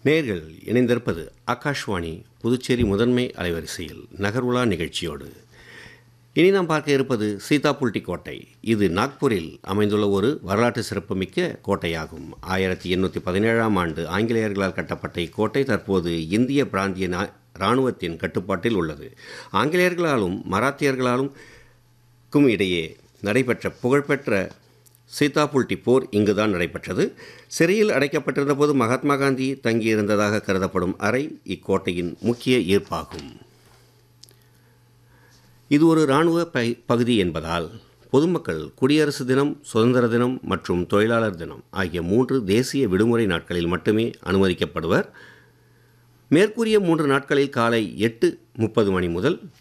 நேர்கள் இணைந்திருப்பது ஆகாஷ்வாணி புதுச்சேரி முதன்மை அலைவரிசையில் நகர்வுலா நிகழ்ச்சியோடு இனி நாம் பார்க்க இருப்பது சீதாபுல்டி கோட்டை இது நாக்பூரில் அமைந்துள்ள ஒரு வரலாற்று சிறப்புமிக்க கோட்டையாகும் ஆயிரத்தி எண்ணூற்றி பதினேழாம் ஆண்டு ஆங்கிலேயர்களால் கட்டப்பட்ட இக்கோட்டை தற்போது இந்திய பிராந்திய நா- இராணுவத்தின் கட்டுப்பாட்டில் உள்ளது ஆங்கிலேயர்களாலும் மராத்தியர்களாலும் க்கும் இடையே நடைபெற்ற புகழ்பெற்ற சீதாபுல்டி போர் இங்குதான் நடைபெற்றது சிறையில் அடைக்கப்பட்டிருந்த போது மகாத்மா காந்தி தங்கியிருந்ததாக கருதப்படும் அறை இக்கோட்டையின் முக்கிய ஈர்ப்பாகும் இது ஒரு இராணுவ பை பகுதி என்பதால் பொதுமக்கள் குடியரசு தினம் சுதந்திர தினம் மற்றும் தொழிலாளர் தினம் ஆகிய மூன்று தேசிய விடுமுறை நாட்களில் மட்டுமே அனுமதிக்கப்படுவர் மேற்கூறிய மூன்று நாட்களில் காலை எட்டு முப்பது மணி முதல்